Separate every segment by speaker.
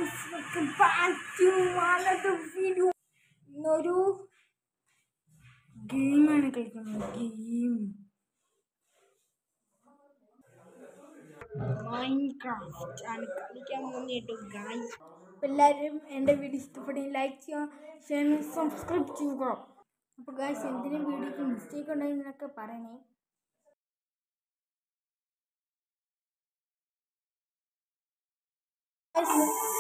Speaker 1: Guys welcome back to another video ഇന്നൊരു ഗെയിമാണ് കളിക്കുന്നത് ഗെയിം മൈൻക്രാഫ്റ്റ് ആണ് കളിക്കാൻ പോകുന്നത് ഗൈസ് എല്ലാവരും എൻ്റെ വീഡിയോ ഇഷ്ടപ്പെടുകയും ലൈക്ക് ചെയ്യുക ചാനൽ സബ്സ്ക്രൈബ് ചെയ്യുക അപ്പോൾ ഗൈസ് എന്തെങ്കിലും വീഡിയോക്ക് മിസ്റ്റേക്ക് ഉണ്ടെന്നൊക്കെ പറയണേ Guys,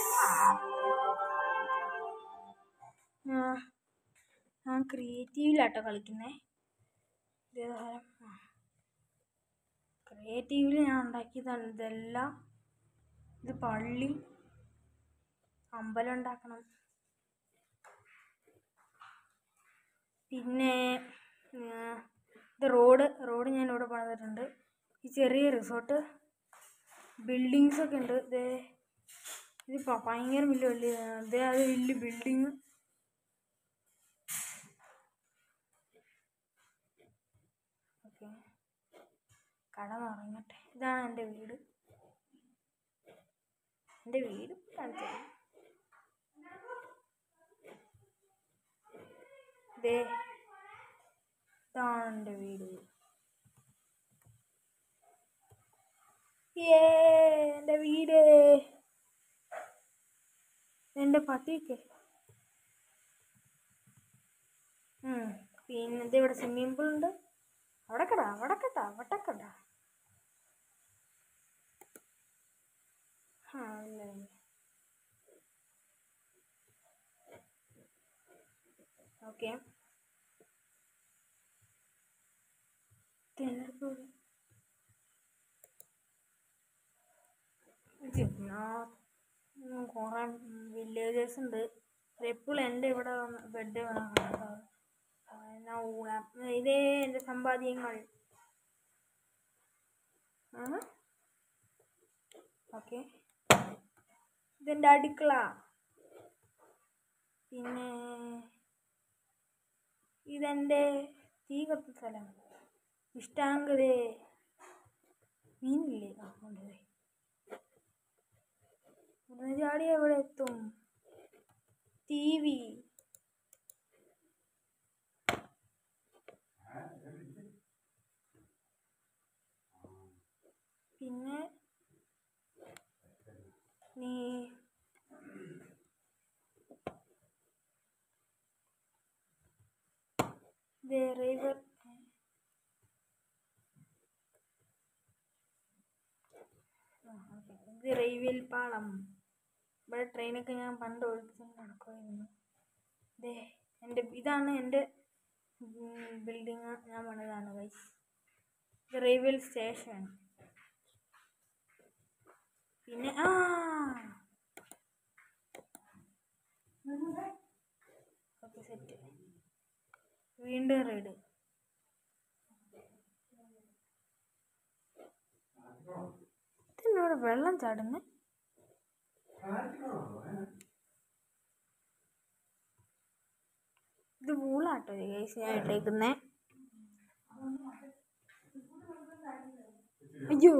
Speaker 1: ആ, ഞാൻ ക്രിയേറ്റീവിലാട്ടോ കളിക്കുന്നത് ക്രിയേറ്റീവിൽ ഞാൻ ഉണ്ടാക്കിയതാണ് ഇതെല്ലാം ഇത് പള്ളി അമ്പലം ഉണ്ടാക്കണം പിന്നെ ആ, ഇത് റോഡ് റോഡ് ഞാൻ ഇവിടെ പണിതിട്ടുണ്ട് ഈ ചെറിയ റിസോർട്ട് ബിൽഡിങ്സ് ഒക്കെ ഉണ്ട് ഇതേ ഇത് പ- ഭയങ്കര വലിയ വലിയ ഇതേ അത് വലിയ ബിൽഡിങ് ഓക്കെ കടന്നുറങ്ങട്ടെ ഇതാണ് എൻ്റെ വീട് എൻ്റെ വീട് കാണിച്ചു തരാം. ദേ ഇതാണ് എൻ്റെ വീട് ഏ എൻ്റെ വീട് എൻ്റെ പട്ടിയൊക്കെ ഉം. പിന്നെ ഇത് ഇവിടെ സ്വിമ്മിംഗ് പൂൾ ഉണ്ട് അവിടെ കട അവിടെ കട അവിടെ കട ആ ഇല്ല ഇല്ല ഓക്കെ കുറേ വില്ലേജേഴ്സ് ഉണ്ട് എപ്പോഴും എൻ്റെ ഇവിടെ ബെഡ് വേണം എന്നാ ഊണാം ഇതേ എൻ്റെ സമ്പാദ്യങ്ങൾ ഓക്കെ ഇതെൻ്റെ അടുക്കള പിന്നെ ഇതെൻ്റെ തീ കത്തുന്ന സ്ഥലം ഇഷ്ടാങ്കതേ മീനില്ലേ ആ ഉണ്ട് ഇവിടുന്ന് ചാടി എവിടെ എത്തും ടി വി പിന്നെ നീ റിവർ ഇത് റെയിൽവേൽ പാളം ഇവിടെ ട്രെയിനൊക്കെ ഞാൻ പണ്ട് ഓടിച്ചുകൊണ്ട് നടക്കുമായിരുന്നു ദേ എൻ്റെ ഇതാണ് എൻ്റെ ബിൽഡിങ് ഞാൻ പണിതാണ് ഗൈസ് ഇത് റെയിൽവേ സ്റ്റേഷൻ പിന്നെ ആ ഓക്കെ സെറ്റ് വീണ്ടും റൈഡ് ഇതിനോട് വെള്ളം ചാടുന്നു ഇത് പൂളാട്ടോ ഗൈസ് ഞാൻ ഇട്ടേക്കുന്നേ അയ്യോ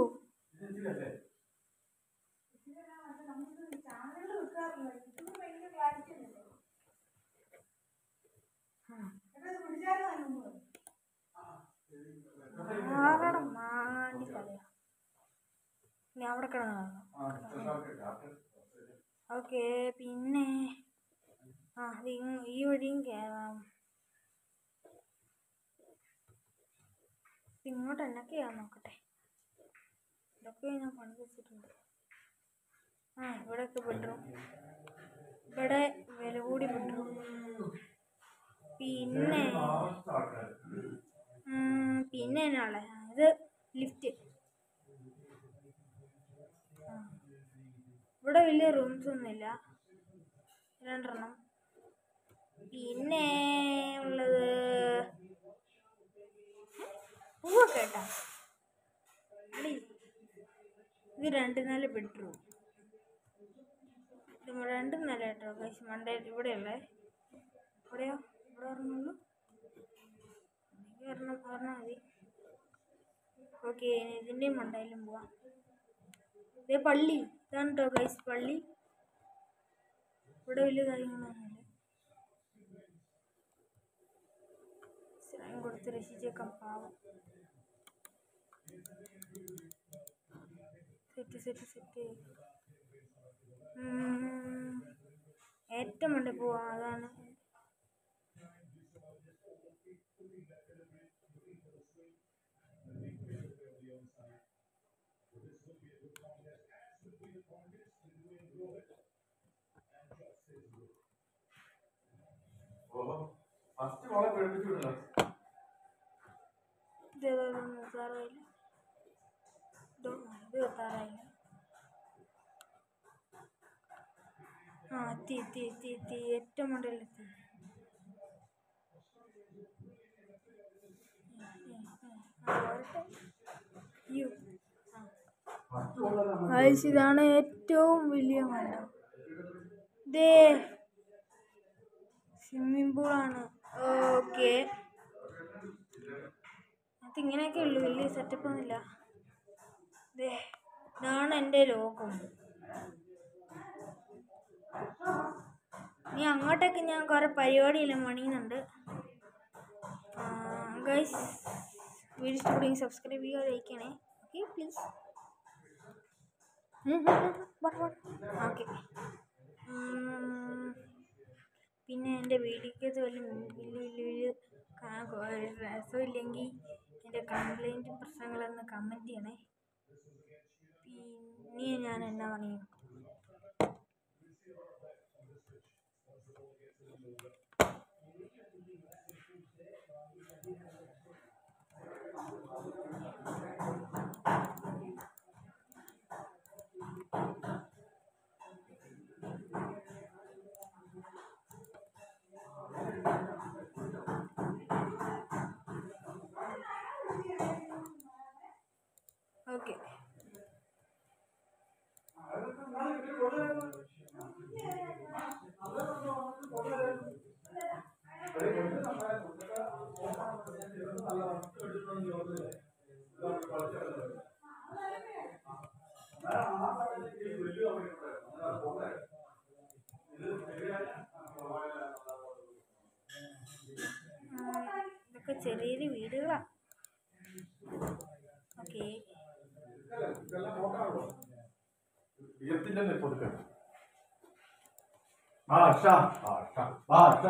Speaker 1: ആരുടെ മാണ്ടി കളിയാ ഇനി അവിടെ കിടന്നു ഓക്കെ പിന്നെ ആ ഇത് ഇങ് ഈ വഴിയും കയറാം ഇത് ഇങ്ങോട്ട് എന്നൊക്കെയാ നോക്കട്ടെ ഇതൊക്കെ ഞാൻ പണി വെച്ചിട്ടുണ്ട് ആ ഇവിടെയൊക്കെ ബെഡ്റൂം ഇവിടെ വില കൂടി ബെഡ്റൂം പിന്നെ ഉം, പിന്നെ എന്നാ ഉള്ളത് ആ, ഇത് ലിഫ്റ്റ് ആ. ഇവിടെ വലിയ റൂംസ് ഒന്നുമില്ല രണ്ടെണ്ണം പിന്നെ ഉള്ളത് പൂവൊക്കെ കേട്ടാ അടി ഇത് രണ്ട് നില ബെഡ്റൂം ഇത് രണ്ട് നില കേട്ടോ പക്ഷെ മണ്ടേ ഇവിടെയല്ലേ ഇവിടെയോ ഇവിടെ ഒരെണ്ണുള്ളൂ ഒരെണ്ണം ഒരെണ്ണം മതി ഓക്കെ ഇതിൻ്റെയും മണ്ടയിലും പോവാം ഇതേ പള്ളി ഇതാണ് കേട്ടോ ഗൈസ് പള്ളി ഇവിടെ വലിയ കാര്യങ്ങളൊന്നുമില്ല സ്ലാം കൊടുത്ത് രക്ഷിച്ചേക്കാം പാവം സെറ്റ് സെറ്റ് സെറ്റ് ഏറ്റവും വേണ്ടി പോവാ അതാണ്
Speaker 2: ഓഹോ ഫസ്റ്റ് മോളെ പേടിപ്പിച്ചു വിടണം
Speaker 1: ഇതേതായാലും നിർത്താറായില്ല ഇതോ, ഇത് നിർത്താറായില്ല ആ എത്തി എത്തി എത്തി എത്തി ഏറ്റവും മുകളിലെത്തി യു
Speaker 2: ഫസ്റ്റ് മോളെ
Speaker 1: ഗൈസ് ഇതാണ് ഏറ്റവും വലിയ മല ദേ സ്വിമ്മിംഗ് പൂളാണ് ഓക്കെ അത് ഇങ്ങനെയൊക്കെ ഉള്ളു വലിയ സെറ്റപ്പ് ഒന്നുമില്ല ദേ ഇതാണ് എൻ്റെ ലോകം ഇനി അങ്ങോട്ടൊക്കെ ഞാൻ കുറേ പരിപാടിയെല്ലാം പണിയുന്നുണ്ട് ഗൈസ് വീഡിയോ ഇഷ്ടപ്പെടുമെങ്കിൽ സബ്സ്ക്രൈബ് ചെയ്യുക ലൈക്കണേ ഓക്കെ പ്ലീസ് ഓക്കെ പിന്നെ എൻ്റെ വീഡിയോക്കകത്ത് വല്ല വലിയ വലിയ വലിയ കാ- രസമില്ലെങ്കിൽ എൻ്റെ കംപ്ലൈൻറ്റ് പ്രശ്നങ്ങളൊന്ന് കമൻറ്റ് ചെയ്യണേ പിന്നെ ഞാൻ എന്നാ പണിയും ഓക്കെ ഇതൊക്കെ ചെറിയൊരു വീടുകളാണ് ഓക്കെ
Speaker 2: ഉയർത്തില്ലേ കൊടുക്കണം ഭാഷ ഭാഷ ഭാഷ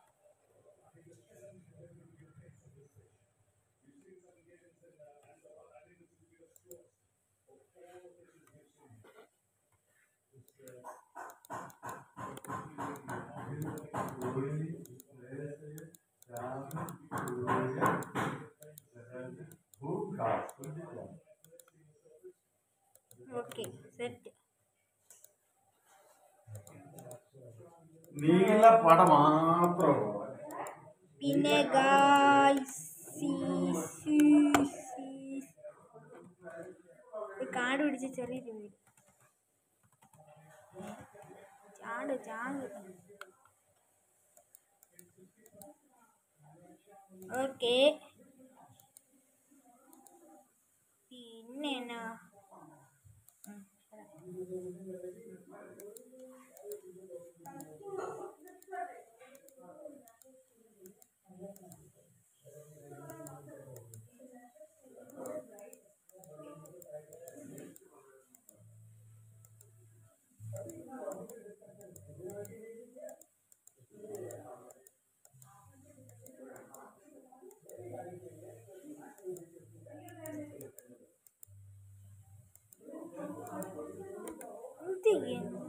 Speaker 1: ഓക്കെ സെറ്റ്
Speaker 2: നീല പട മാത്രം
Speaker 1: പിന്നെ ഗായ്സ് കാട് പിടിച്ച ചെറിയൊരു വീട് ചാട് ചാട് ഓക്കെ പിന്നെ എന്നാ ഉം, ശരി. ഇത്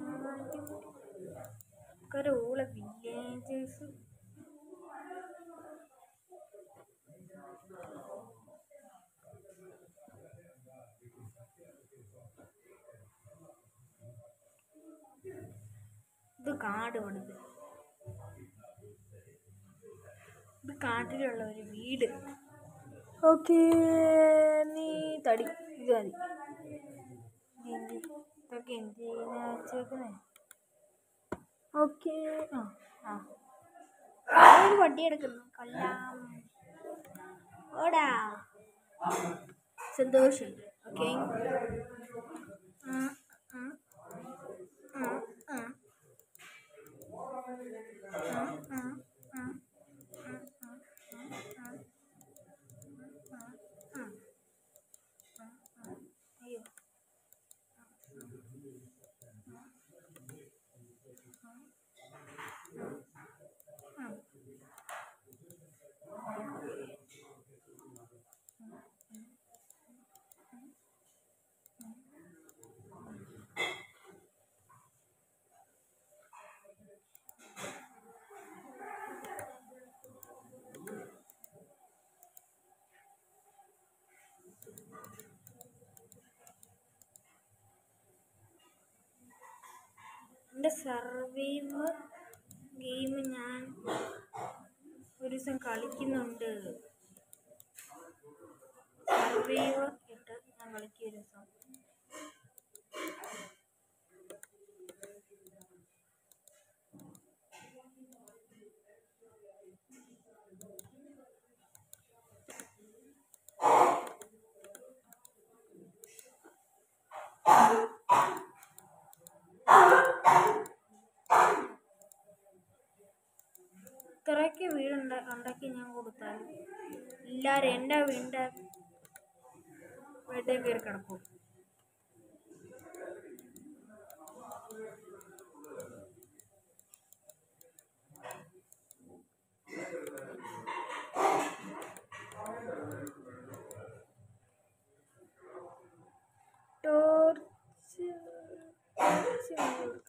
Speaker 1: കരോള വില്ലേജസ് ഇത് കാട് പണിത് ഇത് കാട്ടിലുള്ള ഒരു വീട് ഓക്കേ നീ തടി ഇത് മതി എന്ത് ഇതൊക്കെ എന്ത് ചെയ്യുന്ന വെച്ചേക്കുന്നേ ഓക്കെ ആ ആ ആ, ഒരു വണ്ടി എടുക്കുന്നു കൊല്ലാം ഓടാ സന്തോഷം ഓക്കെ അയ്യോ എൻ്റെ സർവൈവർ ഗെയിം ഞാൻ ഒരു ദിവസം കളിക്കുന്നുണ്ട് സർവൈവർ ഇട്ട് ഞാൻ കളിക്കും ഒരു ദിവസം ഇത്രയ്ക്ക് വീടുണ്ട ഉണ്ടാക്കി ഞാൻ കൊടുത്താൽ എല്ലാവരും എൻ്റെ വീടിൻ്റെ വീട്ടിൽ കയറി കിടക്കും ടോർച്ച് ടോർച്ച് വാങ്ങി കൊടുത്തു.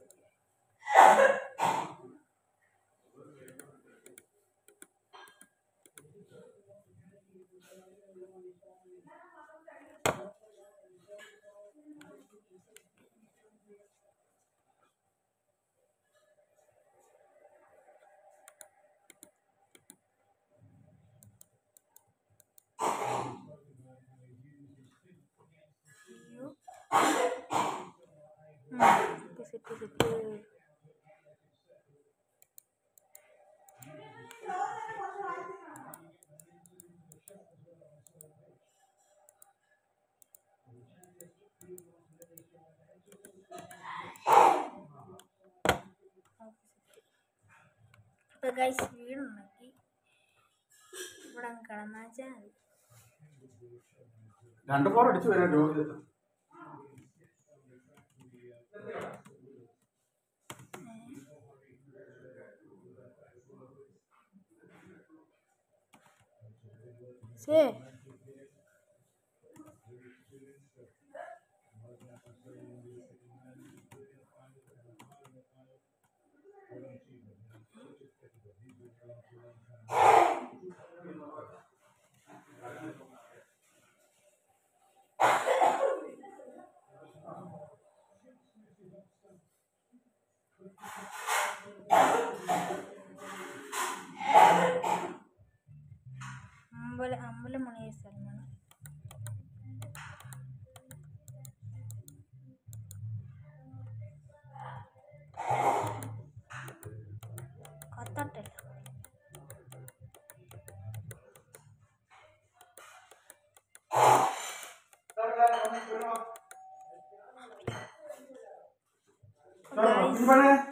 Speaker 1: അയ്യോ സെറ്റ് സെറ്റ് സെറ്റ് അപ്പോൾ ഗൈസ് വീടുണ്ടാക്കി ഇവിടെ അങ്ങ് കിടന്നാച്ചാൽ മതി
Speaker 2: രണ്ട് ഫോർ അടിച്ചു വരാൻ രോഗി
Speaker 1: ശേ അമ്പല അമ്പലമണിയ സ്ഥലമാണ് കത്തട്ടല്ല
Speaker 2: കുഞ്ഞുമോനെ